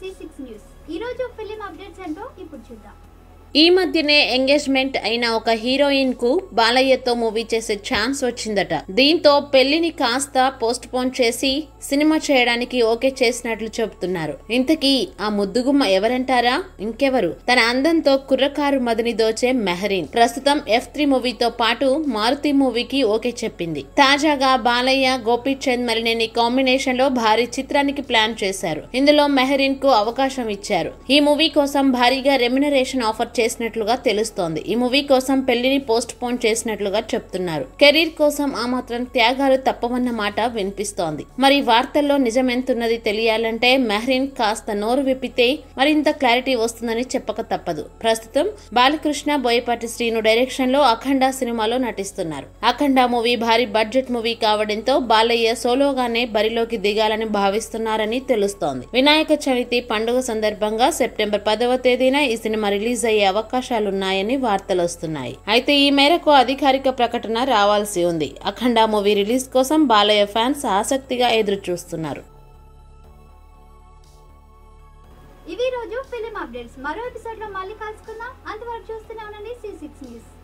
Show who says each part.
Speaker 1: C six news ఈ రోజు film updates ఏంటో ఇప్పుడు చూద్దాం
Speaker 2: ఈ మధ్యనే ఎంగేజ్మెంట్ అయిన ఒక హీరోయిన్ కు బాలయ్యతో మూవీ చేసే ఛాన్స్ వచ్చిందట దీంతో పెళ్లిని కాస్త పోస్ట్ పోన్ చేసి సినిమా చేయడానికి ఓకే చేసినట్లు చెబుతున్నారు ఇంతకీ ఆ ముద్దుగుమ్మ ఎవరంటారా ఇంకెవరు తన అందంతో కుర్రకారు మదిని దోచే మెహరీన్ ప్రస్తుతం ఎఫ్ త్రీ మూవీతో పాటు మారుతి మూవీకి ఓకే చెప్పింది తాజాగా బాలయ్య గోపీచంద్ మలినేని కాంబినేషన్ లో భారీ చిత్రానికి ప్లాన్ చేశారు ఇందులో మెహరీన్ కు అవకాశం ఇచ్చారు ఈ మూవీ కోసం భారీగా రెమ్యునరేషన్ ఆఫర్ చేసినట్లుగా తెలుస్తోంది ఈ మూవీ కోసం పెళ్లిని పోస్ట్ పోన్ చేసినట్లుగా చెప్తున్నారు కెరీర్ కోసం ఆ మాత్రం త్యాగాలు తప్పవన్న మాట వినిపిస్తోంది మరి వార్తల్లో నిజమెంతున్నది తెలియాలంటే మెహరీన్ కాస్త నోరు విప్పితే మరింత క్లారిటీ వస్తుందని చెప్పక తప్పదు ప్రస్తుతం బాలకృష్ణ బోయపాటి శ్రీను డైరెక్షన్ లో అఖండ సినిమాలో నటిస్తున్నారు అఖండ మూవీ భారీ బడ్జెట్ మూవీ కావడంతో బాలయ్య సోలోగానే బరిలోకి దిగాలని భావిస్తున్నారని తెలుస్తోంది వినాయక చవితి పండుగ సందర్భంగా సెప్టెంబర్ పదవ తేదీన ఈ సినిమా రిలీజ్ అయ్యే అవకాశాలున్నాయని వార్తలు వస్తున్నాయి అయితే ఈ మేరకు అధికారిక ప్రకటన రావాల్సి ఉంది అఖండ మూవీ రిలీజ్ కోసం బాలయ్య ఫ్యాన్స్ ఆసక్తిగా ఎదురు చూస్తున్నారు
Speaker 1: ఇవి ఈ రోజు ఫిలిం అప్డేట్స్ మరో ఎపిసోడ్ లో మళ్ళీ కలుసుకుందాం అంతవరకు చూస్తూనే ఉండండి సి సిక్స్ న్యూస్